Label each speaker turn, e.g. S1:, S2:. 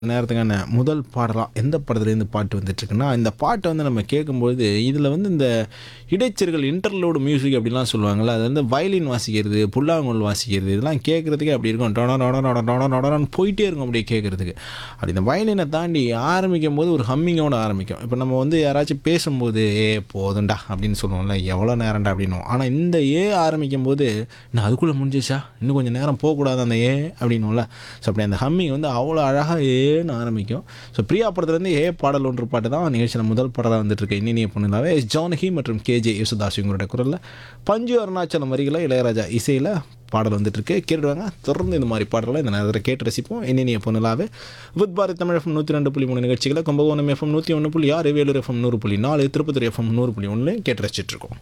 S1: நேரத்துக்கான முதல் பாடலாம் எந்த படத்துலேருந்து பாட்டு வந்துட்டுருக்குன்னா இந்த பாட்டை வந்து நம்ம கேட்கும்போது இதில் வந்து இந்த இடைச்சர்கள் இன்டர்லோடு மியூசிக் அப்படிலாம் சொல்லுவாங்கள்ல அது வந்து வயலின் வாசிக்கிறது புல்லாங்குழல் வாசிக்கிறது இதெல்லாம் கேட்குறதுக்கே அப்படி இருக்கும் டொட டொட டொட டொட டொடன்னு போயிட்டே இருக்கும் அப்படியே கேட்குறதுக்கு அப்படி இந்த வயலினை தாண்டி ஆரம்பிக்கும் போது ஒரு ஹம்மிங்கோட ஆரம்பிக்கும் இப்போ நம்ம வந்து யாராச்சும் பேசும்போது ஏ போதும்டா அப்படின்னு சொல்லுவோம்ல எவ்வளோ நேரம்டா அப்படின்னும் ஆனால் இந்த ஏ ஆரம்பிக்கும் போது நான் அதுக்குள்ளே முடிஞ்சிச்சா இன்னும் கொஞ்சம் நேரம் போகக்கூடாது அந்த ஏ அப்படின்னும்ல ஸோ அப்படி அந்த ஹம்மிங் வந்து அவ்வளோ அழகாக ஏன்னு ஆரம்பிக்கும் ஸோ பிரியா படத்துலேருந்து ஏ பாடல் ஒன்று பாட்டு தான் நிகழ்ச்சியில் முதல் பாடலாக வந்துட்டு இருக்கு இன்னினிய பொண்ணுலாவே எஸ் ஜானகி மற்றும் கேஜே யேசுதாஸ் இவங்களோட குரலில் பஞ்சு அருணாச்சலம் வரிகளை இளையராஜா இசையில் பாடல் வந்துட்டு இருக்கு கேட்டுடுவாங்க தொடர்ந்து இந்த மாதிரி பாடலை இந்த நேரத்தில் கேட்டு ரசிப்போம் இன்னினிய பொண்ணுலாவே வித் பாரத் தமிழ் எஃப்எம் நூற்றி ரெண்டு புள்ளி மூணு நிகழ்ச்சிகளை கும்பகோணம் எஃப்எம் நூற்றி ஒன்று புள்ளி ஆறு வேலூர் எஃப்எம் நூறு புள்ளி நாலு திருப்பத்தூர் எஃப்எம் நூறு புள்ளி ஒன்று கேட்டு ரசிச்சிட்டு இருக்கோம்